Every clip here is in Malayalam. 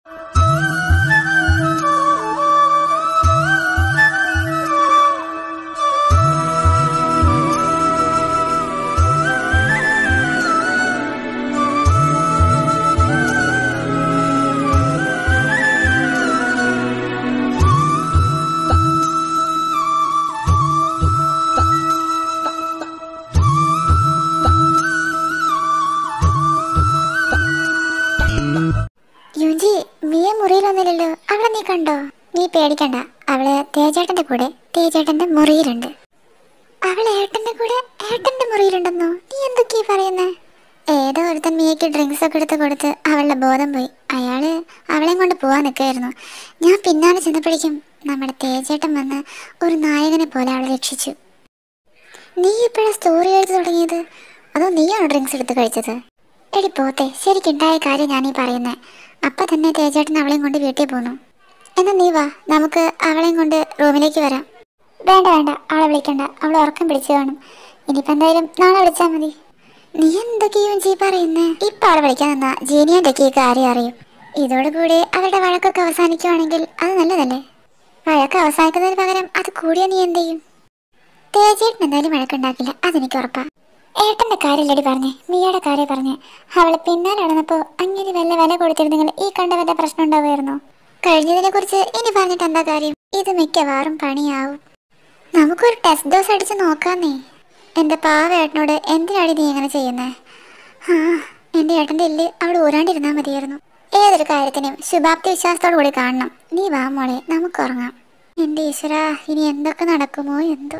യുജി മിയ മുറിയിലൊന്നുമില്ലല്ലോ അവളെ നീ കണ്ടോ നീ പേടിക്കണ്ട അവള് തേജേട്ടന്റെ കൂടെ തേജേട്ടന്റെ മുറിയിലുണ്ട് അവൾ ഏട്ടന്റെ കൂടെ ഏട്ടന്റെ മുറിയിലുണ്ടെന്നോ നീ എന്തൊക്കെയാ പറയുന്നേ ഏതോ ഒരുത്തൻ മിയക്ക് ഡ്രിങ്ക്സ് ഒക്കെ എടുത്ത് കൊടുത്ത് അവളുടെ ബോധം പോയി അയാള് അവളെയും കൊണ്ട് പോവാൻ നിൽക്കുകയായിരുന്നു ഞാൻ പിന്നാലെ ചെന്നപ്പോഴേക്കും നമ്മുടെ തേജേട്ടൻ വന്ന് ഒരു നായകനെ പോലെ അവളെ രക്ഷിച്ചു നീ ഇപ്പോഴാണ് സ്റ്റോറി എഴുതി തുടങ്ങിയത് അതോ നീയാണോ ഡ്രിങ്ക്സ് എടുത്ത് കഴിച്ചത് എടി പോത്തെ ശരിക്കുണ്ടായ കാര്യം ഞാനീ പറയുന്നേ അപ്പൊ തന്നെ തേജേട്ടൻ അവളെയും കൊണ്ട് വീട്ടിൽ പോന്നു എന്നാ നീ വാ നമുക്ക് അവളെയും കൊണ്ട് റൂമിലേക്ക് വരാം വേണ്ട വേണ്ട അവളെ വിളിക്കണ്ട അവൾ ഉറക്കം പിടിച്ചു കാണും ഇനിയിപ്പോ എന്തായാലും നാളെ വിളിച്ചാൽ മതി നീ എന്തൊക്കെയും ജീ പറയുന്നേ ഇപ്പൊ അവളെ വിളിക്കാൻ നിന്നാ ജീനിയന്റെക്ക് ഈ കാര്യം അറിയും ഇതോടുകൂടി അവരുടെ വഴക്കൊക്കെ അവസാനിക്കുവാണെങ്കിൽ അത് നല്ലതല്ലേ വഴക്ക് അവസാനിക്കുന്നതിന് പകരം അത് കൂടിയ നീ എന്ത് ചെയ്യും തേജേട്ടൻ എന്തായാലും വഴക്കുണ്ടാക്കില്ല അതെനിക്ക് ഉറപ്പാ ഏട്ടന്റെ കാര്യമല്ലടി പറഞ്ഞേ മിയയുടെ കാര്യം പറഞ്ഞേ അവളെ പിന്നാലെ നടന്നപ്പോ അങ്ങനെ വല്ല വില കൊടുത്തിരുന്നെങ്കിൽ ഈ കണ്ട വല്ല പ്രശ്നം ഉണ്ടാവുമായിരുന്നോ കഴിഞ്ഞതിനെ കുറിച്ച് ഇനി പറഞ്ഞിട്ട് എന്താ കാര്യം ഇത് മിക്കവാറും പണിയാവും നമുക്കൊരു ടെസ്റ്റ് ഡോസ് അടിച്ച് നോക്കാന്നേ എന്റെ പാവ ഏട്ടനോട് എന്തിനാടി നീ ഇങ്ങനെ ചെയ്യുന്നേ ആ എന്റെ ഏട്ടന്റെ ഇല്ല് അവിടെ ഊരാണ്ടിരുന്നാ മതിയായിരുന്നു ഏതൊരു കാര്യത്തിനും ശുഭാപ്തി വിശ്വാസത്തോടു കൂടി കാണണം നീ വാ മോളെ നമുക്ക് ഉറങ്ങാം എന്റെ ഈശ്വര ഇനി എന്തൊക്കെ നടക്കുമോ എന്തോ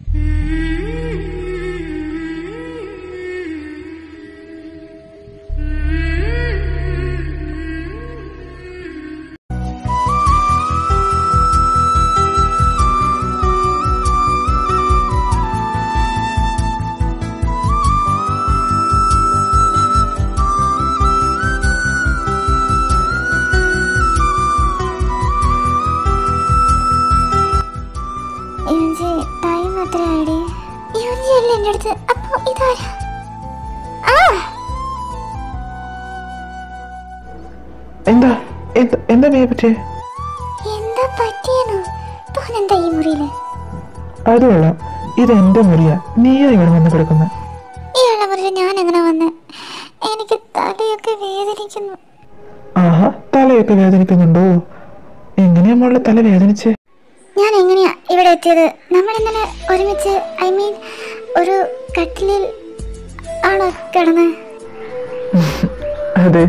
യുഞ്ചി ടൈം എത്രയായി യുഞ്ചി അല്ലേ എൻ്റെ അടുത്ത് അപ്പൊ ഇതാരാ ആ എന്താ എന്താ എന്താ മേ പറ്റിയേ എന്താ പറ്റിയെന്നോ തോനെന്താ ഈ മുറിയില് അത് കൊള്ളാം ഇത് എന്റെ മുറിയാ നീയാ ഇവിടെ വന്ന് കിടക്കുന്ന ഇയാളുടെ മുറിയിൽ ഞാൻ എങ്ങനെ വന്ന് എനിക്ക് തലയൊക്കെ വേദനിക്കുന്നു ആഹാ തലയൊക്കെ വേദനിക്കുന്നുണ്ടോ എങ്ങനെയാ മോളുടെ തല വേദനിച്ചേ ഞാൻ എങ്ങനെയാ ഇവിടെ എത്തിയത് നമ്മൾ ഇന്നലെ ഒരുമിച്ച് ഐ മീൻ ഒരു കട്ടിലിൽ ആണോ കിടന്ന് അതെ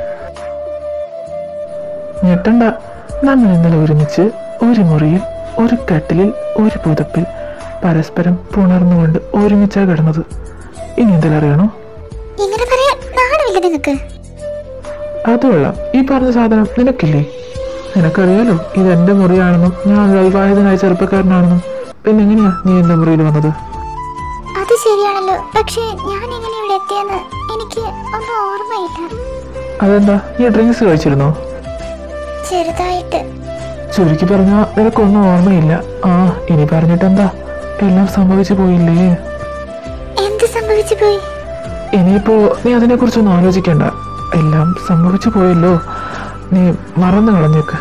ഞെട്ടണ്ട നമ്മൾ ഇന്നലെ ഒരുമിച്ച് ഒരു മുറിയിൽ ഒരു കട്ടിലിൽ ഒരു പുതപ്പിൽ പരസ്പരം പുണർന്നുകൊണ്ട് ഒരുമിച്ചാ കിടന്നത് ഇനി എന്തെങ്കിലും അറിയണോ ഇങ്ങനെ പറയാൻ നാണമില്ല നിങ്ങൾക്ക് അത് കൊള്ളാം ഈ പറഞ്ഞ സാധനം നിനക്കില്ലേ നിനക്കറിയാലോ ഇത് എന്റെ മുറിയാണെന്നും ഞാൻ വൈവാഹിതനായ ചെറുപ്പക്കാരനാണെന്നും പിന്നെ എങ്ങനെയാ നീ എന്റെ മുറിയിൽ വന്നത് അത് ശരിയാണല്ലോ പക്ഷേ ഞാൻ എങ്ങനെ ഇവിടെ എത്തിയെന്ന് എനിക്ക് ഒന്നും ഓർമ്മയില്ല അതെന്താ നീ ഡ്രിങ്ക്സ് കഴിച്ചിരുന്നോ ചെറുതായിട്ട് ചുരുക്കി പറഞ്ഞാ നിനക്കൊന്നും ഓർമ്മയില്ല ആ ഇനി പറഞ്ഞിട്ടെന്താ എല്ലാം സംഭവിച്ചു പോയില്ലേ എന്ത് സംഭവിച്ചു പോയി ഇനിയിപ്പോ നീ അതിനെക്കുറിച്ചൊന്നും ആലോചിക്കണ്ട എല്ലാം സംഭവിച്ചു പോയല്ലോ നീ മറന്നു കളഞ്ഞേക്ക്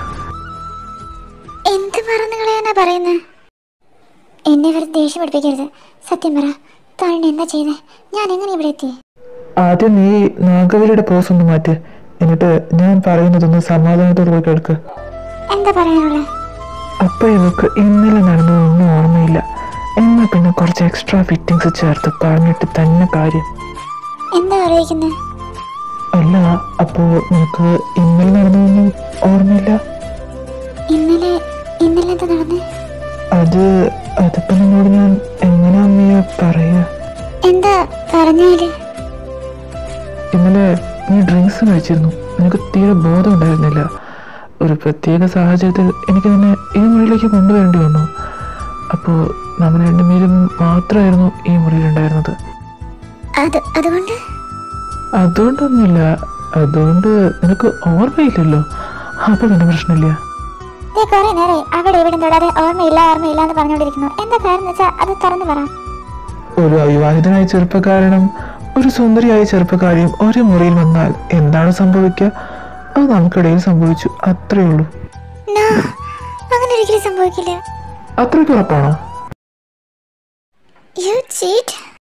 എന്ത് മറന്നു കളയാനാ പറയുന്നത് എന്നെ വെറുതെ ദേഷ്യം പഠിപ്പിക്കരുത് സത്യം പറ താഴ്ന്ന എന്താ ചെയ്തേ ഞാൻ എങ്ങനെ ഇവിടെ എത്തി ആദ്യം നീ നാഗവലിയുടെ പോസ് ഒന്ന് മാറ്റ് എന്നിട്ട് ഞാൻ പറയുന്നതൊന്ന് സമാധാനത്തോട് പോയി കേൾക്ക് എന്താ പറയാനുള്ളത് അപ്പൊ ഇവക്ക് ഇന്നലെ നടന്നതൊന്നും ഓർമ്മയില്ല എന്നാ പിന്നെ കുറച്ച് എക്സ്ട്രാ ഫിറ്റിങ്സ് ചേർത്ത് പറഞ്ഞിട്ട് തന്നെ കാര്യം എന്താ ആലോചിക്കുന്നത് അല്ല അപ്പോ നിനക്ക് ഇന്നലെ നടന്നതൊന്നും ഓർമ്മയില്ല ഇന്നലെ ഇന്നലെ എന്താ നടന്നേ അത് അതിപ്പോ നിന്നോട് ഞാൻ എങ്ങനെ അമ്മയെ പറയാ എന്താ പറഞ്ഞാല് ഇന്നലെ നീ ഡ്രിങ്ക്സ് കഴിച്ചിരുന്നു നിനക്ക് തീരെ ബോധം ഉണ്ടായിരുന്നില്ല ഒരു പ്രത്യേക സാഹചര്യത്തിൽ എനിക്ക് നിന്നെ ഈ മുറിയിലേക്ക് കൊണ്ടുവരേണ്ടി വന്നു അപ്പോൾ നമ്മൾ രണ്ടുപേരും മാത്രമായിരുന്നു ഈ മുറിയിലുണ്ടായിരുന്നത് അത് അതുകൊണ്ട് അതുകൊണ്ടൊന്നുമില്ല അതുകൊണ്ട് നിനക്ക് ഓർമ്മയില്ലല്ലോ അപ്പൊ പിന്നെ പ്രശ്നമില്ല ദേ കുറെ നേരെ അവിടെ ഇവിടെ തൊടാതെ ഓർമ്മയില്ല ഓർമ്മയില്ല എന്ന് പറഞ്ഞുകൊണ്ടിരിക്കുന്നു എന്താ കാര്യം വെച്ചാൽ അത് തുറന്നു പറ ഒരു അവിവാഹിതനായ ചെറുപ്പക്കാരനും ഒരു സുന്ദരിയായ ചെറുപ്പക്കാരിയും ഒരു മുറിയിൽ വന്നാൽ എന്താണ് സംഭവിക്കുക അത് നമുക്കിടയിൽ സംഭവിച്ചു അത്രേ ഉള്ളൂ നോ അങ്ങനെ ഒരിക്കലും സംഭവിക്കില്ല അത്രയ്ക്ക് ഉറപ്പാണോ യു ചീറ്റ്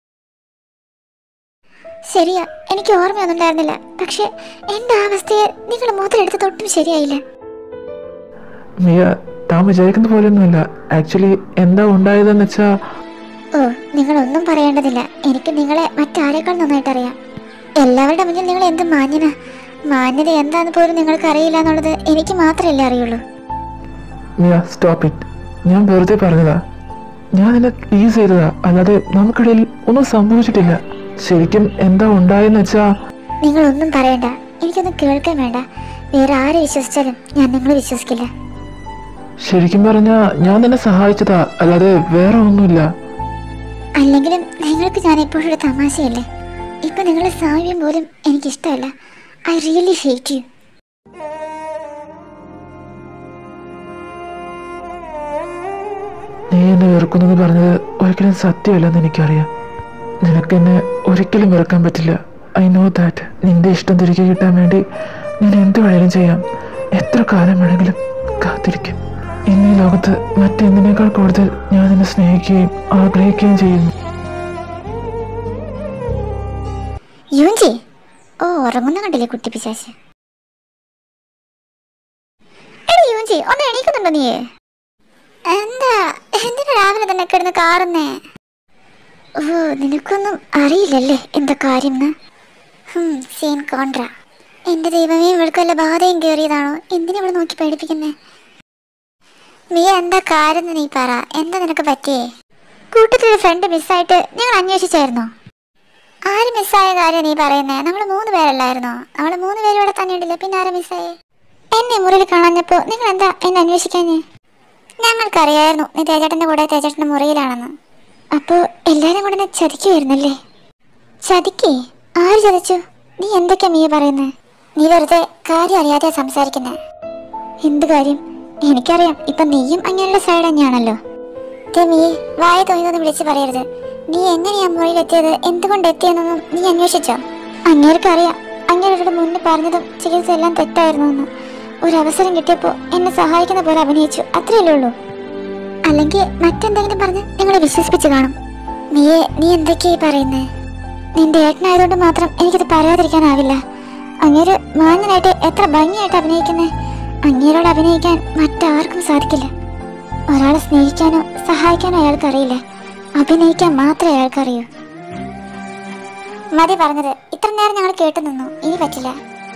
ശരിയാ എനിക്ക് ഓർമ്മയൊന്നും ഉണ്ടായിരുന്നില്ല പക്ഷെ എന്റെ ആ അവസ്ഥയെ നിങ്ങൾ മുതലെടുത്ത് തൊട്ടും ശരിയായില്ല മിയ താൻ വിചാരിക്കുന്ന പോലെയൊന്നുമല്ല ആക്ച്വലി എന്താ ഉണ്ടായതെന്ന് വെച്ചാ ഓ നിങ്ങളൊന്നും പറയേണ്ടതില്ല എനിക്ക് നിങ്ങളെ മറ്റാരേക്കാൾ നന്നായിട്ട് അറിയാം എല്ലാവരുടെ മുന്നിൽ നിങ്ങൾ എന്ത് മാന്യന മാന്യത എന്താന്ന് പോലും നിങ്ങൾക്ക് അറിയില്ല എന്നുള്ളത് എനിക്ക് മാത്രമല്ലേ അറിയുള്ളൂ മിയ സ്റ്റോപ്പ് ഇറ്റ് ഞാൻ വെറുതെ പറഞ്ഞതാ ഞാൻ നിന്നെ ടീസ് ചെയ്തതാ അല്ലാതെ നമുക്കിടയിൽ ഒന്നും സംഭവിച്ചിട്ടില്ല ശരിക്കും എന്താ ഉണ്ടായെന്ന് വെച്ചാ നിങ്ങളൊന്നും പറയണ്ട എനിക്കൊന്നും കേൾക്കാൻ വേണ്ട വേറെ ആരെ വിശ്വസിച്ചാലും ഞാൻ നിങ്ങളെ വിശ്വസിക്കില്ല ശരിക്കും പറഞ്ഞാ ഞാൻ നിന്നെ സഹായിച്ചതാ അല്ലാതെ വേറെ ഒന്നുമില്ല അല്ലെങ്കിലും നിങ്ങൾക്ക് ഞാൻ എപ്പോഴും ഒരു തമാശയല്ലേ ഇപ്പൊ നിങ്ങളുടെ സാമ്യം പോലും എനിക്കിഷ്ടമല്ല ഐ റിയലി ഹേറ്റ് യു നീ എന്നെ വെറുക്കുന്നെന്ന് പറഞ്ഞത് ഒരിക്കലും സത്യമല്ലെന്ന് എനിക്കറിയാം നിനക്ക് എന്നെ ഒരിക്കലും വെറുക്കാൻ പറ്റില്ല ഐ നോ ദാറ്റ് നിന്റെ ഇഷ്ടം തിരികെ കിട്ടാൻ വേണ്ടി ഞാൻ എന്ത് വേണേലും ചെയ്യാം എത്ര കാലം വേണമെങ്കിലും കാത്തിരിക്കും ഇന്ന് ഈ ലോകത്ത് മറ്റെന്തിനേക്കാൾ കൂടുതൽ ഞാൻ നിന്നെ സ്നേഹിക്കുകയും ആഗ്രഹിക്കുകയും ചെയ്യുന്നു യൂഞ്ചി ഓ ഉറങ്ങുന്ന കണ്ടില്ലേ കുട്ടി പിശാശ് എടി യൂഞ്ചി ഒന്ന് എണീക്കുന്നുണ്ടോ നീ എന്താ എന്തിനാ രാവിലെ തന്നെ കിടന്ന് കാറുന്നേ ഓ നിനക്കൊന്നും അറിയില്ലല്ലേ എന്താ കാര്യം സീൻ കോൺട്ര എന്റെ ദൈവമേ ഇവൾക്ക് വല്ല ബാധയും കയറിയതാണോ എന്തിനാ ഇവിടെ നോക്കി പേടിപ്പിക്കുന്നേ നീ എന്താ കാര്യം നീ പറ എന്താ നിനക്ക് പറ്റിയേ കൂട്ടത്തിലൊരു ഫ്രണ്ട് മിസ്സായിട്ട് ഞങ്ങൾ അന്വേഷിച്ചായിരുന്നോ ആര് മിസ്സായ കാര്യം നീ പറയുന്നേ നമ്മൾ മൂന്ന് പേരല്ലായിരുന്നോ നമ്മൾ മൂന്ന് പേരും ഇവിടെ തന്നെ ഉണ്ടല്ലോ പിന്നെ ആരാ മിസ്സായേ എന്നെ മുറിയിൽ കാണാഞ്ഞപ്പോ നിങ്ങൾ എന്താ എന്നെ അന്വേഷിക്കാഞ്ഞേ ഞങ്ങൾക്കറിയായിരുന്നു നീ തേജേട്ടന്റെ കൂടെ തേജേട്ടന്റെ മുറിയിലാണെന്ന് അപ്പോ എല്ലാരും കൂടെ എന്നെ ചതിക്കുമായിരുന്നല്ലേ ചതിക്കേ ആര് ചതിച്ചു നീ എന്തൊക്കെയാ മീ പറയുന്നേ നീ വെറുതെ കാര്യം അറിയാതെ സംസാരിക്കുന്നേ എന്ത് കാര്യം എനിക്കറിയാം ഇപ്പൊ നീയും അങ്ങനെയുള്ള സൈഡ് തന്നെയാണല്ലോ തെമി വായ തോന്നുന്നത് വിളിച്ച് പറയരുത് നീ എങ്ങനെയാ മുറിയിലെത്തിയത് എന്തുകൊണ്ട് എത്തിയെന്നൊന്നും നീ അന്വേഷിച്ചോ അങ്ങേർക്കറിയാം അങ്ങേരുടെ മുന്നേ പറഞ്ഞതും ചികിത്സ എല്ലാം തെറ്റായിരുന്നു എന്ന് ഒരു അവസരം കിട്ടിയപ്പോ എന്നെ സഹായിക്കുന്ന പോലെ അഭിനയിച്ചു അത്രയല്ലേ ഉള്ളൂ അല്ലെങ്കിൽ മറ്റെന്തെങ്കിലും പറഞ്ഞ് നിങ്ങളെ വിശ്വസിപ്പിച്ച് കാണും നീയെ നീ എന്തൊക്കെയായി പറയുന്നേ നിന്റെ ഏട്ടനായതുകൊണ്ട് മാത്രം എനിക്കത് പറയാതിരിക്കാനാവില്ല അങ്ങേര് മാന്യനായിട്ട് എത്ര ഭംഗിയായിട്ട് അഭിനയിക്കുന്നേ അങ്ങേരോട് അഭിനയിക്കാൻ മറ്റാർക്കും സാധിക്കില്ല ഒരാളെ സ്നേഹിക്കാനോ സഹായിക്കാനോ അയാൾക്കറിയില്ല അഭിനയിക്കാൻ മാത്രമേ അയാൾക്കറിയൂ മതി പറഞ്ഞത് ഇത്ര നേരം ഞങ്ങൾ കേട്ടു നിന്നു ഇനി പറ്റില്ല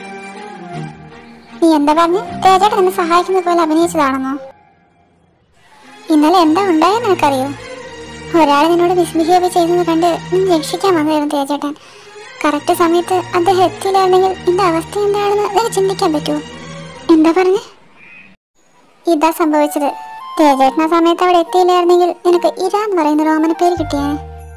നീ എന്താ പറഞ്ഞു തേജേട്ടൻ എന്നെ സഹായിക്കുന്നത് പോലെ അഭിനയിച്ചതാണെന്നോ ഇന്നലെ എന്താ ഉണ്ടായെന്ന് നിനക്കറിയോ ഒരാൾ നിന്നോട് മിസ്ബിഹേവ് ചെയ്യുന്നത് കണ്ട് നീ രക്ഷിക്കാൻ വന്നതായിരുന്നു തേജേട്ടൻ കറക്റ്റ് സമയത്ത് അദ്ദേഹം എത്തിയില്ലായിരുന്നെങ്കിൽ നിന്റെ അവസ്ഥ എന്താണെന്ന് നിനക്ക് ചിന്തിക്കാൻ പറ്റുമോ എന്താ പറഞ്ഞേ ഇതാ സംഭവിച്ചത് തേജേട്ടൻ ആ സമയത്ത് അവിടെ എത്തിയില്ലായിരുന്നെങ്കിൽ നിനക്ക് ഇര എന്ന് പറയുന്ന റോമന് പേര് കിട്ടിയേനെ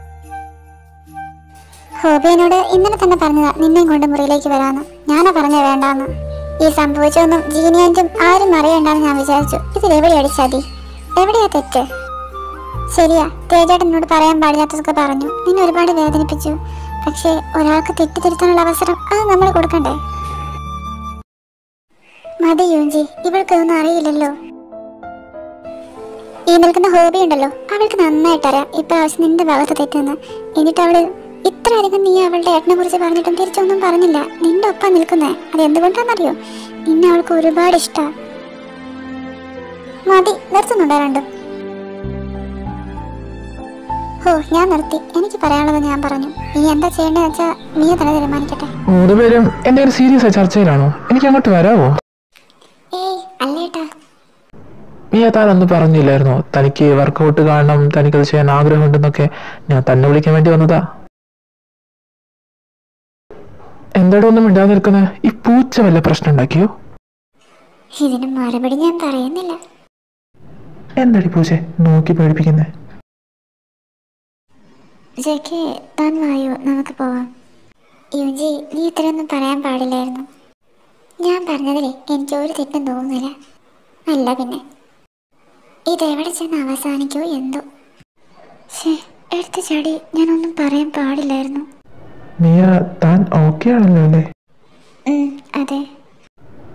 ഹോബിയനോട് ഇന്നലെ തന്നെ പറഞ്ഞതാ നിന്നെയും കൊണ്ട് മുറിയിലേക്ക് വരാന്ന് ഞാനാ പറഞ്ഞ വേണ്ടാന്ന് ഈ സംഭവിച്ചൊന്നും ജീനിയാൻറ്റും ആരും അറിയണ്ടെന്ന് ഞാൻ വിചാരിച്ചു ഇതിൽ എവിടെയാണ് ചതി എവിടെയാ തെറ്റ് ശരിയാ തേജേട്ടൻ എന്നോട് പറയാൻ പാടില്ലാത്തതൊക്കെ പറഞ്ഞു നിന്നെ ഒരുപാട് വേദനിപ്പിച്ചു പക്ഷേ ഒരാൾക്ക് തെറ്റിദ്ധരുത്താനുള്ള അവസരം അത് നമ്മൾ കൊടുക്കണ്ടേ മതി യൂഞ്ചി ഇവൾക്കൊന്നും അറിയില്ലല്ലോ ഈ നിൽക്കുന്ന ഹോബി ഉണ്ടല്ലോ അവൾക്ക് നന്നായിട്ട് അറിയാം ഇപ്രാവശ്യം നിന്റെ ഭാഗത്ത് തെറ്റെന്ന് എന്നിട്ട് അവള് ഇത്ര അധികം നീ അവളുടെ ഏട്ടനെ കുറിച്ച് പറഞ്ഞിട്ടും തിരിച്ചൊന്നും പറഞ്ഞില്ല നിന്റെ ഒപ്പം നിൽക്കുന്നേ അത് എന്തുകൊണ്ടാണെന്നറിയോ നിന്നെ അവൾക്ക് ഒരുപാട് ഇഷ്ടാ മതി നിർത്തുന്നുണ്ടോ രണ്ടും ഹോ ഞാൻ നിർത്തി എനിക്ക് പറയാനുള്ളത് ഞാൻ പറഞ്ഞു നീ എന്താ ചെയ്യേണ്ടതെന്ന് വെച്ചാ നീ തന്നെ തീരുമാനിക്കട്ടെ മൂന്ന് പേരും എൻ്റെ ഒരു സീരിയസ് ആയ ചർച്ചയിലാണോ എനിക്ക് അങ്ങോട്ട് വരാമോ ഏയ് അല്ലേട്ടാ മിയ താൻ അന്ന് പറഞ്ഞില്ലായിരുന്നോ തനിക്ക് വർക്കൗട്ട് കാണണം തനിക്കത് ചെയ്യാൻ ആഗ്രഹമുണ്ടെന്നൊക്കെ ഞാൻ തന്നെ വിളിക്കാൻ വേണ്ടി വന്നതാ എന്താടോ ഒന്നും മിണ്ടാതെ നിൽക്കുന്നത് ഈ പൂച്ച വല്ല പ്രശ്നം ഉണ്ടാക്കിയോ ഇതിന് മറുപടി ഞാൻ പറയുന്നില്ല എന്താടി പൂച്ച നോക്കി പേടിപ്പിക്കുന്നേ ജെക്കെ താൻ വായോ നമുക്ക് പോവാം യുജി നീ ഇത്രയൊന്നും പറയാൻ പാടില്ലായിരുന്നു ഞാൻ പറഞ്ഞതിലേ എനിക്ക് ഒരു തെറ്റും തോന്നുന്നില്ല അല്ല പിന്നെ ഇതെവിടെ ചെന്ന് അവസാനിക്കോ എന്തോ ശേ എടുത്ത ചാടി ഞാനൊന്നും പറയാൻ പാടില്ലായിരുന്നു മിയ താൻ ഓക്കെ ആണല്ലോ അല്ലേ ഉം, അതെ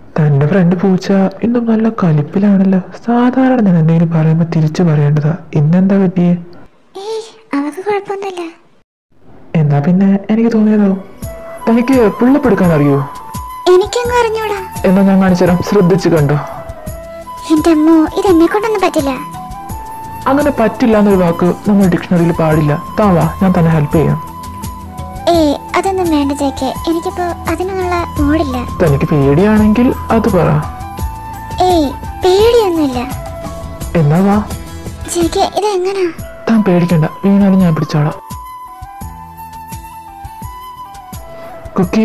ഫ്രണ്ട് പൂച്ച ഇന്നും നല്ല കലിപ്പിലാണല്ലോ സാധാരണ ഞാൻ എന്തെങ്കിലും പറയുമ്പോൾ തിരിച്ചു പറയേണ്ടതാ ഇന്നെന്താ പറ്റിയേ ഏയ് അവക്ക് കുഴപ്പമൊന്നുമില്ല എന്നാ പിന്നെ എനിക്ക് തോന്നിയതോ തനിക്ക് പുള്ളപ്പെടുക്കാൻ അറിയോ എനിക്കങ്ങ് അറിഞ്ഞൂടാ എന്നാ ഞാൻ കാണിച്ചുതരാം ശ്രദ്ധിച്ചു കണ്ടോ എന്റെ അമ്മോ ഇതെന്നെ കൊണ്ടൊന്നും പറ്റില്ല അങ്ങനെ പറ്റില്ല എന്നൊരു വാക്ക് നമ്മൾ ഡിക്ഷണറിയിൽ പാടില്ല താ വാ ഞാൻ തന്നെ ഹെൽപ്പ് ചെയ്യാം ഏയ് അതൊന്നും വേണ്ട ജേക്കെ എനിക്കിപ്പോ അതിനുള്ള മൂടില്ല തനിക്ക് പേടിയാണെങ്കിൽ അത് പറ ഏയ് പേടിയൊന്നുമില്ല എന്നാ വാ ജേക്കെ ഇതെങ്ങനാ താൻ പേടിക്കണ്ട വീണാലും ഞാൻ പിടിച്ചോളാം കുക്കി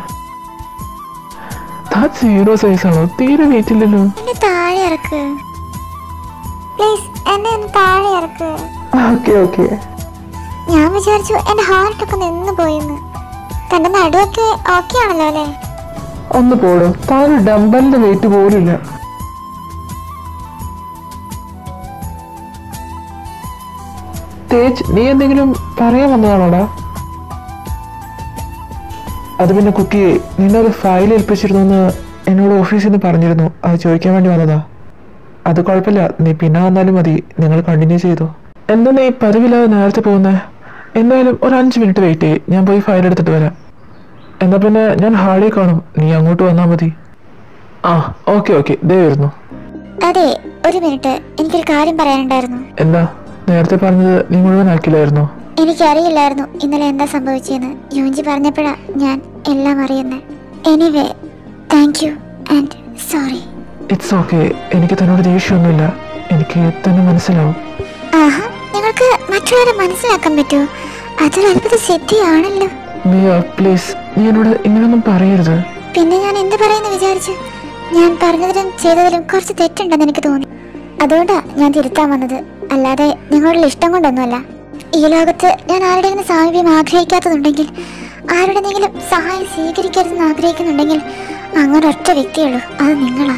താൻ സീറോ സൈസ് ആണോ തീരെ വെയിറ്റ് ഇല്ലല്ലോ എന്നെ താഴെ ഇറക്ക് പ്ലീസ് എന്നെ ഒന്ന് താഴെ ഇറക്ക് ഓക്കെ ഓക്കെ ഞാൻ വിചാരിച്ചു എന്റെ ഹാർട്ടൊക്കെ നിന്ന് പോയിന്ന് തന്റെ നടുവൊക്കെ ഓക്കെ ആണല്ലോ അല്ലേ ഒന്ന് പോടോ താൻ ഡമ്പലിന്റെ വെയിറ്റ് പോലില്ല തേജ് നീ എന്തെങ്കിലും പറയാൻ വന്നതാണോടാ അത് പിന്നെ കുക്കി നിന്നെ ഒരു ഫയൽ ഏൽപ്പിച്ചിരുന്നു എന്ന് എന്നോട് ഓഫീസിൽ നിന്ന് പറഞ്ഞിരുന്നു അത് ചോദിക്കാൻ വേണ്ടി വന്നതാ അത് കുഴപ്പമില്ല നീ പിന്നെ വന്നാലും മതി നിങ്ങൾ കണ്ടിന്യൂ ചെയ്തോ എന്താ നീ പതിവില്ലാതെ നേരത്തെ പോകുന്നേ എന്തായാലും ഒരു അഞ്ച് മിനിറ്റ് വെയിറ്റ് ചെയ്യ് ഞാൻ പോയി ഫയൽ എടുത്തിട്ട് വരാം എന്നാ പിന്നെ ഞാൻ ഹാളിൽ കാണും നീ അങ്ങോട്ട് വന്നാൽ മതി ആ ഓക്കെ ഓക്കെ ദേ വരുന്നു അതെ ഒരു മിനിറ്റ് എനിക്കൊരു കാര്യം പറയാനുണ്ടായിരുന്നു എന്താ നേരത്തെ പറഞ്ഞത് നീ മുഴുവനാക്കില്ലായിരുന്നോ എനിക്കറിയില്ലായിരുന്നു ഇന്നലെ എന്താ സംഭവിച്ചതെന്ന് യോഞ്ചി പറഞ്ഞപ്പോഴാ ഞാൻ എല്ലാം അറിയുന്നത് anyway thank you and sorry it's okay എനിക്ക് തന്നോട് ദേഷ്യമൊന്നുമില്ല എനിക്ക് തന്നെ മനസ്സിലാവും ആഹാ നിങ്ങൾക്ക് മറ്റുള്ളവരെ മനസ്സിലാക്കാൻ പറ്റുമോ അതൊരു അത്ഭുത സിദ്ധിയാണല്ലോ മിയ പ്ലീസ് നീ എന്നോട് ഇങ്ങനെയൊന്നും പറയരുത് പിന്നെ ഞാൻ എന്ത് പറയുന്നു വിചാരിച്ചു ഞാൻ പറഞ്ഞതിലും ചെയ്തതിലും കുറച്ച് തെറ്റുണ്ടെന്ന് എനിക്ക് തോന്നി അതുകൊണ്ടാ ഞാൻ തിരുത്താൻ വന്നത് അല്ലാതെ നിങ്ങളുടെ ഇഷ്ടം കൊണ്ടൊന്നുമല്ല ഈ ലോകത്ത് ഞാൻ ആരുടെയെങ്കിലും സാമീപ്യം ആഗ്രഹിക്കാത്തതുണ്ടെങ്കിൽ ആരുടെയെങ്കിലും സഹായം സ്വീകരിക്കരുതെന്ന് ആഗ്രഹിക്കുന്നുണ്ടെങ്കിൽ അങ്ങനെ ഒറ്റ വ്യക്തിയുള്ളൂ അത് നിങ്ങളാ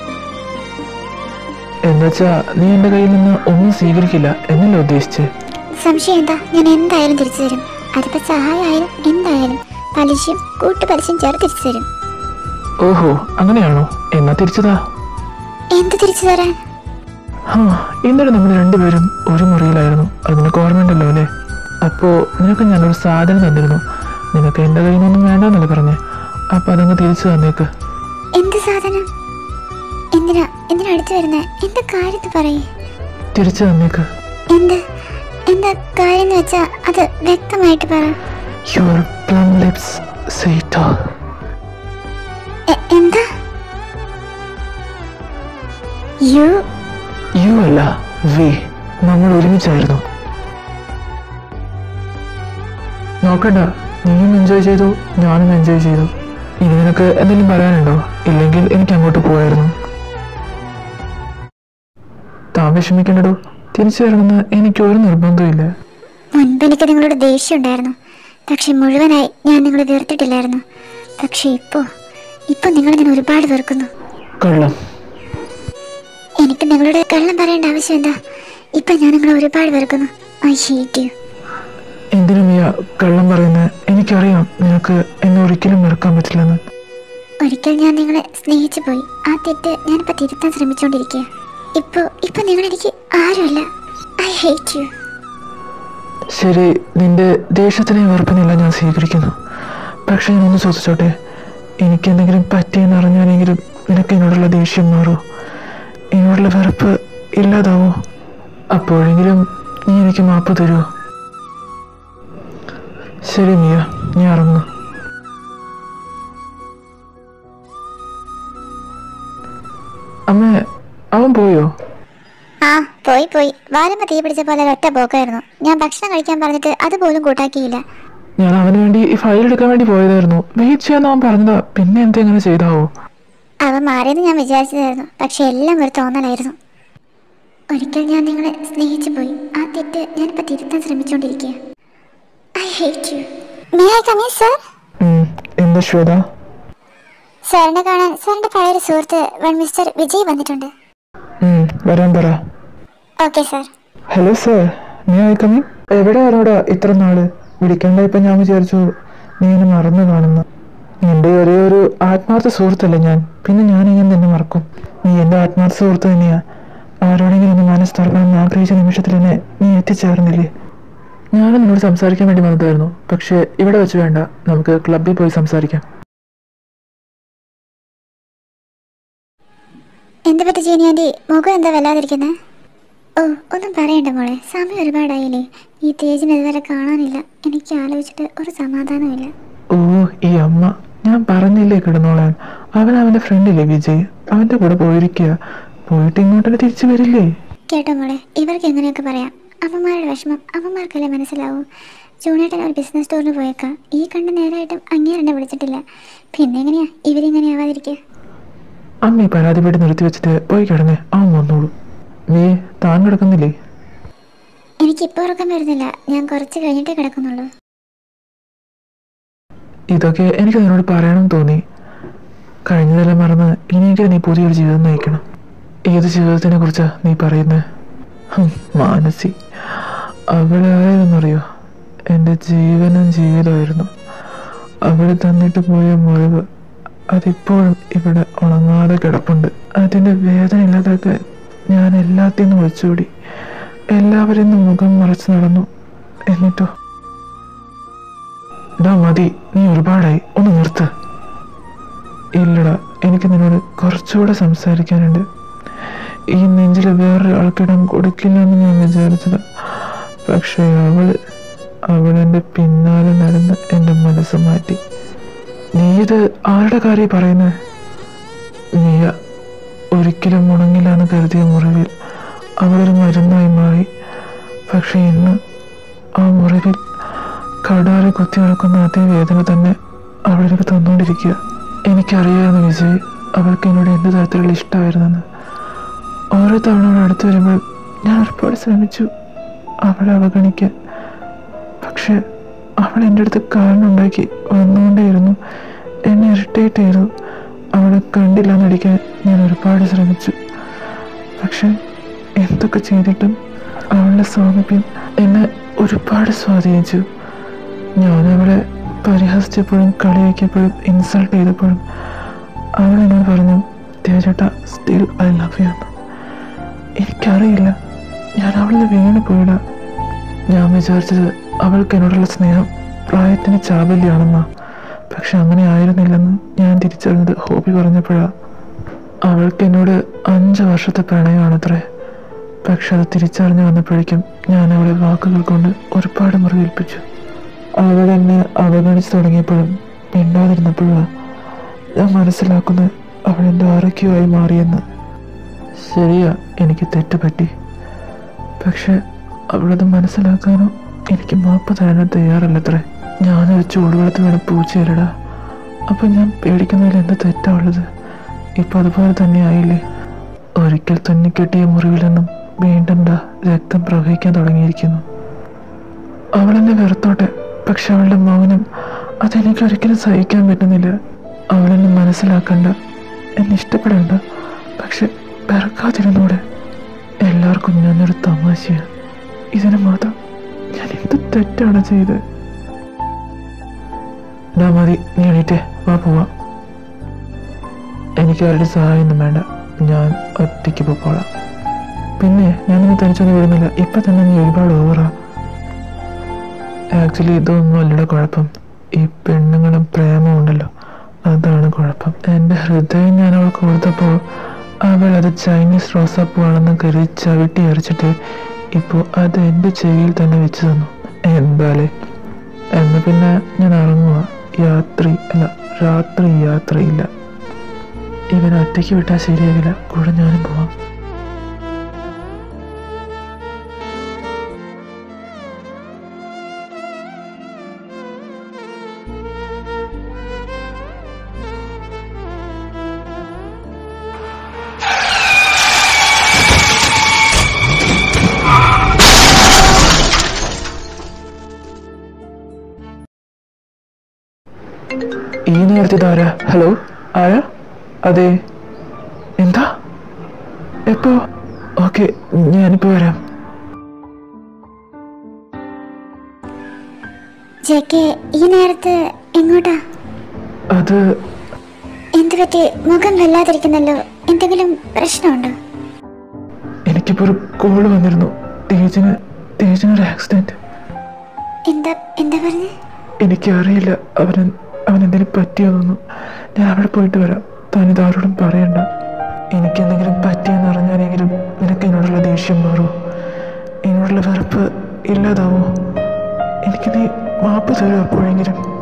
എന്നുവെച്ചാ നീ എൻ്റെ കയ്യിൽ നിന്ന് ഒന്നും സ്വീകരിക്കില്ല എന്നല്ല ഉദ്ദേശിച്ച് സംശയം എന്താ ഞാൻ എന്തായാലും തിരിച്ചു തരും അതിപ്പോ സഹായമായാലും എന്തായാലും പലിശയും കൂട്ടുപലിശയും ചേർത്ത് തിരിച്ചു തരും ഓഹോ അങ്ങനെയാണോ എന്നാ തിരിച്ചതാ എന്ത് തിരിച്ചു തരാൻ ആ ഇന്നലെ നമ്മൾ രണ്ടുപേരും ഒരു മുറിയിലായിരുന്നു അത് നിനക്ക് ഓർമ്മയുണ്ടല്ലോ അല്ലേ അപ്പോൾ നിനക്ക് ഞാനൊരു സാധനം തന്നിരുന്നു നിനക്ക് എൻ്റെ കയ്യിൽ നിന്നൊന്നും വേണ്ടെന്നല്ലേ പറഞ്ഞേ അപ്പോൾ അതങ്ങ് തിരിച്ചു തന്നേക്ക് എന്ത് സാധനം എന്തിനാ എന്തിനാ അടുത്ത് വരുന്നേ എന്താ കാര്യത്ത് പറയേ തിരിച്ചു തന്നേക്ക് എന്ത് എന്താ കാര്യം എന്ന് വെച്ചാ അത് വ്യക്തമായിട്ട് പറ യുവർ പ്ലം ലിപ്സ് സീറ്റോ എ- എന്താ യു യു അല്ല വി നമ്മൾ ഒരുമിച്ചായിരുന്നു നോക്കണ്ട നീയും എൻജോയ് ചെയ്തു ഞാനും എൻജോയ് ചെയ്തു ഇനി നിനക്ക് എന്തെങ്കിലും പറയാനുണ്ടോ ഇല്ലെങ്കിൽ എനിക്ക് അങ്ങോട്ട് പോയായിരുന്നു താൻ വിഷമിക്കണ്ടടോ തിരിച്ചു വരണമെന്ന് എനിക്ക് ഒരു നിർബന്ധമില്ല മുൻപ് എനിക്ക് നിങ്ങളോട് ദേഷ്യം ഉണ്ടായിരുന്നു പക്ഷെ മുഴുവനായി ഞാൻ നിങ്ങളെ വെറുത്തിട്ടില്ലായിരുന്നു പക്ഷെ ഇപ്പോ ഇപ്പൊ നിങ്ങൾ ഞാൻ ഒരുപാട് വെറുക്കുന്നു കള്ളം എനിക്ക് നിങ്ങളോട് കള്ളം പറയേണ്ട ആവശ്യം എന്താ ഇപ്പൊ ഞാൻ നിങ്ങളെ ഒരുപാട് വെറുക്കുന്നു ഐ ഹേറ്റ് യു എന്തിനു നീ ആ കള്ളം പറയുന്നത് എനിക്കറിയാം നിനക്ക് എന്നെ ഒരിക്കലും മറക്കാൻ പറ്റില്ലെന്ന് ഒരിക്കൽ ഞാൻ നിങ്ങളെ സ്നേഹിച്ചു പോയി ആ തെറ്റ് ഞാനിപ്പോ തിരുത്താൻ ശ്രമിച്ചുകൊണ്ടിരിക്കുക ഇപ്പോ ഇപ്പൊ നിങ്ങൾ എനിക്ക് ആരുമല്ല ഐ ഹേറ്റ് യു ശരി നിന്റെ ദേഷ്യത്തിനെയും വെറുപ്പിനെല്ലാം ഞാൻ സ്വീകരിക്കുന്നു പക്ഷെ ഞാനൊന്ന് ചോദിച്ചോട്ടെ എനിക്ക് എന്തെങ്കിലും പറ്റിയെന്ന് അറിഞ്ഞാലെങ്കിലും നിനക്ക് എന്നോടുള്ള ദേഷ്യം മാറൂ എന്നോടുള്ള വെറുപ്പ് ഇല്ലാതാവോ അപ്പോഴെങ്കിലും നീ എനിക്ക് മാപ്പ് തരുമോ ശരി മിയ നീ ഇറങ്ങു അമ്മ അവൻ പോയോ ആ പോയി പോയി വാലുമ്പ തീ പിടിച്ച പോലെ ഒറ്റ പോക്കായിരുന്നു ഞാൻ ഭക്ഷണം കഴിക്കാൻ പറഞ്ഞിട്ട് അതുപോലും കൂട്ടാക്കിയില്ല ഞാൻ അവന് വേണ്ടി ഈ ഫയൽ എടുക്കാൻ വേണ്ടി പോയതായിരുന്നു വെയിറ്റ് ചെയ്യാൻ അവൻ പറഞ്ഞതാ പിന്നെ എന്താ ഇങ്ങനെ ചെയ്താവോ അവൻ മാറിയെന്ന് ഞാൻ വിചാരിച്ചതായിരുന്നു പക്ഷെ എല്ലാം ഒരു തോന്നലായിരുന്നു ഒരിക്കൽ ഞാൻ നിങ്ങളെ സ്നേഹിച്ചു പോയി ആ തെറ്റ് ഞാനിപ്പോ തിരുത്താൻ ശ്രമിച്ചുകൊണ്ടിരിക്കുക I hate you may I come in sir ഉം, എന്താ ശ്വേത സാറിനെ കാണാൻ സാറിന്റെ പഴയൊരു സുഹൃത്ത് വൺ മിസ്റ്റർ വിജയ് വന്നിട്ടുണ്ട് ഉം, വരാൻ പറ ഓക്കെ സാർ ഹലോ സർ നീ ആയിക്കമ്മി എവിടെയാണോടാ ഇത്ര നാള് വിളിക്കണ്ട ഇപ്പൊ ഞാൻ വിചാരിച്ചു നീ എന്നെ മറന്നു കാണുന്നു നിന്റെ ഒരേ ഒരു ആത്മാർത്ഥ സുഹൃത്തല്ലേ ഞാൻ പിന്നെ ഞാൻ ഇങ്ങനെ നിന്നെ മറക്കും നീ എൻ്റെ ആത്മാർത്ഥ സുഹൃത്ത് തന്നെയാ ആരോടെങ്കിലും ഒന്ന് മനസ്സ് തുറക്കണമെന്ന് ആഗ്രഹിച്ച നിമിഷത്തിൽ എന്നെ നീ എത്തിച്ചേർന്നില്ലേ ഞാനും നിന്നോട് സംസാരിക്കാൻ വേണ്ടി വന്നതായിരുന്നു പക്ഷേ ഇവിടെ വെച്ച് വേണ്ട നമുക്ക് ക്ലബ്ബിൽ പോയി സംസാരിക്കാം എന്ത് പറ്റി ജീനി ആൻറ്റി മുഖം എന്താ വല്ലാതിരിക്കുന്നത് ഓ ഒന്നും പറയണ്ട മോളെ സമയം ഒരുപാടായില്ലേ ഈ തേജിനെ ഇതുവരെ കാണാനില്ല എനിക്ക് ആലോചിച്ചിട്ട് ഒരു സമാധാനമില്ല ഓ ഈ അമ്മ ഞാൻ പറഞ്ഞില്ലേ കിടന്നോളാൻ അവൻ അവന്റെ ഫ്രണ്ടില്ലേ വിജയ് അവന്റെ കൂടെ പോയിരിക്കുക പോയിട്ട് ഇങ്ങോട്ടന്നെ തിരിച്ചു വരില്ലേ കേട്ടോ മോളെ ഇവർക്ക് എങ്ങനെയൊക്കെ പറയാം അമ്മമാരുടെ വിഷമം അമ്മമാർക്കല്ലേ മനസ്സിലാവൂ ജൂണേട്ടൻ ഒരു ബിസിനസ് ടൂറിന് പോയേക്കാം ഈ കണ്ട നേരമായിട്ടും അങ്ങേരെന്നെ വിളിച്ചിട്ടില്ല പിന്നെ എങ്ങനെയാ ഇവരിങ്ങനെ ആവാതിരിക്കുക അമ്മ ഈ പരാതിപ്പെട്ട് നിർത്തി വെച്ചിട്ട് പോയി കിടന്നേ അവൻ വന്നോളൂ നീ താൻ കിടക്കുന്നില്ലേ എനിക്കിപ്പോൾ ഉറക്കം വരുന്നില്ല ഞാൻ കുറച്ച് കഴിഞ്ഞിട്ടേ കിടക്കുന്നുള്ളൂ ഇതൊക്കെ എനിക്ക് നിന്നോട് പറയണം തോന്നി കഴിഞ്ഞതെല്ലാം മറന്ന് ഇനിയെങ്കിലും നീ പുതിയൊരു ജീവിതം നയിക്കണം ഏത് ജീവിതത്തിനെ കുറിച്ചാ നീ പറയുന്നത് ഹും, മാനസി അവളായിരുന്നറിയോ എൻ്റെ ജീവനും ജീവിതമായിരുന്നു അവള് തന്നിട്ട് പോയ മുറിവ് അതിപ്പോഴും ഇവിടെ ഉണങ്ങാതെ കിടപ്പുണ്ട് അതിൻ്റെ വേദന ഇല്ലാതാക്കാൻ ഞാൻ എല്ലാത്തിൽ നിന്നും ഒളിച്ചോടി എല്ലാവരിൽ നിന്നും മുഖം മറച്ച് നടന്നു എന്നിട്ടോ ഡാ മതി നീ ഒരുപാടായി ഒന്ന് നിർത്ത് ഇല്ലടാ എനിക്ക് നിന്നോട് കുറച്ചുകൂടെ സംസാരിക്കാനുണ്ട് ഈ നെഞ്ചിൽ വേറൊരാൾക്കിടം കൊടുക്കില്ല എന്ന് ഞാൻ വിചാരിച്ചത് പക്ഷേ അവള് അവളെന്റെ പിന്നാലെ നടന്ന് എൻ്റെ മനസ്സ് മാറ്റി നീ ഇത് ആരുടെ കാര്യം പറയുന്നത് നീയ ഒരിക്കലും ഉണങ്ങില്ല എന്ന് കരുതിയ മുറിവിൽ അവളൊരു മരുന്നായി മാറി പക്ഷെ ഇന്ന് ആ മുറിവിൽ കടാറി കുത്തി നടക്കുന്ന അതേ വേദന തന്നെ അവളെനിക്ക് തന്നുകൊണ്ടിരിക്കുക എനിക്കറിയായിരുന്നു വിജയ് അവൾക്ക് എന്നോട് എന്ത് തരത്തിലുള്ള ഇഷ്ടമായിരുന്നെന്ന് ഓരോ തവണ അവൾ അടുത്ത് വരുമ്പോൾ ഞാൻ ഒരുപാട് ശ്രമിച്ചു അവളെ അവഗണിക്കാൻ പക്ഷെ അവൾ എൻ്റെ അടുത്ത് കാരണമുണ്ടാക്കി വന്നുകൊണ്ടേയിരുന്നു എന്നെ ഇറിറ്റേറ്റ് ചെയ്തു അവളെ കണ്ടില്ല എന്നടിക്കാൻ ഞാൻ ഒരുപാട് ശ്രമിച്ചു പക്ഷെ എന്തൊക്കെ ചെയ്തിട്ടും അവളുടെ സാമീപ്യം എന്നെ ഒരുപാട് സ്വാധീനിച്ചു ഞാൻ അവളെ പരിഹസിച്ചപ്പോഴും കളിയാക്കിയപ്പോഴും ഇൻസൾട്ട് ചെയ്തപ്പോഴും അവൾ എന്നോട് പറഞ്ഞു തേജേട്ട സ്റ്റിൽ ഐ ലവ് യു എന്ന് എനിക്കറിയില്ല ഞാൻ അവളിൽ വീണ് പോയിട ഞാൻ വിചാരിച്ചത് അവൾക്ക് എന്നോടുള്ള സ്നേഹം പ്രായത്തിന് ചാബല്യാണെന്നാ പക്ഷെ അങ്ങനെ ആയിരുന്നില്ലെന്ന് ഞാൻ തിരിച്ചറിഞ്ഞത് ഹോബി പറഞ്ഞപ്പോഴാ അവൾക്ക് എന്നോട് അഞ്ച് വർഷത്തെ പ്രണയമാണത്രേ പക്ഷെ അത് തിരിച്ചറിഞ്ഞു വന്നപ്പോഴേക്കും ഞാൻ അവളെ വാക്കുകൾ കൊണ്ട് ഒരുപാട് മുറിവേൽപ്പിച്ചു അവൾ എന്നെ അവഗണിച്ചു തുടങ്ങിയപ്പോഴും മിണ്ടാതിരുന്നപ്പോഴാണ് ഞാൻ മനസ്സിലാക്കുന്നത് അവൾ എൻ്റെ ആരോഗ്യമായി മാറിയെന്ന് ശരിയാ എനിക്ക് തെറ്റ് പറ്റി പക്ഷെ അവളത് മനസ്സിലാക്കാനോ എനിക്ക് മാപ്പ് തരാനോ തയ്യാറല്ലത്രേ ഞാനൊരു ചൂടുവെള്ളത്തിൽ വീണ പൂച്ചയല്ലടാ അപ്പം ഞാൻ പേടിക്കുന്നതിൽ എന്ത് തെറ്റാ ഉള്ളത് ഇപ്പം അതുപോലെ തന്നെ ആയില്ലേ ഒരിക്കൽ തുന്നിക്കെട്ടിയ മുറിവിൽ നിന്നും വീണ്ടും ദാ രക്തം പ്രവഹിക്കാൻ തുടങ്ങിയിരിക്കുന്നു അവളെന്നെ വെറുത്തോട്ടെ പക്ഷെ അവളുടെ മൗനം അതെനിക്ക് ഒരിക്കലും സഹിക്കാൻ പറ്റുന്നില്ല അവളെന്നെ മനസ്സിലാക്കണ്ട എന്നെ ഇഷ്ടപ്പെടണ്ട പക്ഷെ വെറുക്കാതിരുന്നൂടെ എല്ലാവർക്കും ഞാനൊരു തമാശയാണ് ഇതിന് മാത്രം ഞാൻ എന്ത് തെറ്റാണ് ചെയ്തത് ഡാ മതി നീ എണീറ്റേ വാ പോവാം എനിക്ക് ആരുടെ സഹായമൊന്നും വേണ്ട ഞാൻ ഒറ്റയ്ക്ക് പോയിക്കോളാം പിന്നെ ഞാൻ നിന്നെ തനിച്ചൊന്നും വിടുന്നില്ല ഇപ്പൊ തന്നെ നീ ഒരുപാട് ഓവറാ ആക്ച്വലി ഇതൊന്നും അല്ലട കുഴപ്പം ഈ പെണ്ണുങ്ങളും പ്രേമവും ഉണ്ടല്ലോ അതാണ് കുഴപ്പം എൻ്റെ ഹൃദയം ഞാൻ അവൾക്ക് കൊടുത്തപ്പോൾ അവൾ അത് ചൈനീസ് റോസാപ്പൂവാണെന്ന് കരുതി ചവിട്ടി അരച്ചിട്ട് ഇപ്പോൾ അത് എൻ്റെ ചെവിയിൽ തന്നെ വെച്ച് തന്നു എന്താലേ എന്ന് പിന്നെ ഞാൻ ഇറങ്ങുക യാത്രി അല്ല രാത്രി യാത്രയില്ല ഇവൻ ഒറ്റയ്ക്ക് വിട്ടാൽ ശരിയാകില്ല കൂടെ ഞാനും പോവാം ഈ നേരത്തെ ഇതാരാ ഹലോ ആരാ അതെ എന്താ എപ്പോ ഓക്കെ ഞാനിപ്പോ വരാം ജെ കെ ഈ നേരത്ത് എങ്ങോട്ടാ അത് എന്ത് പറ്റി മുഖം വല്ലാതിരിക്കുന്നല്ലോ എന്തെങ്കിലും പ്രശ്നമുണ്ടോ എനിക്കിപ്പോൾ ഒരു കോള് വന്നിരുന്നു തേജിന് തേജിനൊരു ആക്സിഡൻറ്റ് എന്താ എന്താ പറഞ്ഞേ എനിക്കറിയില്ല അവൻ അവൻ എന്തെങ്കിലും പറ്റിയോന്നൊന്നും ഞാൻ അവിടെ പോയിട്ട് വരാം താനിത് ആരോടും പറയണ്ട എനിക്കെന്തെങ്കിലും പറ്റിയെന്ന് അറിഞ്ഞാലെങ്കിലും നിനക്ക് എന്നോടുള്ള ദേഷ്യം മാറുമോ എന്നോടുള്ള വെറുപ്പ് ഇല്ലാതാവോ എനിക്ക് നീ മാപ്പ് തരുമോ അപ്പോഴെങ്കിലും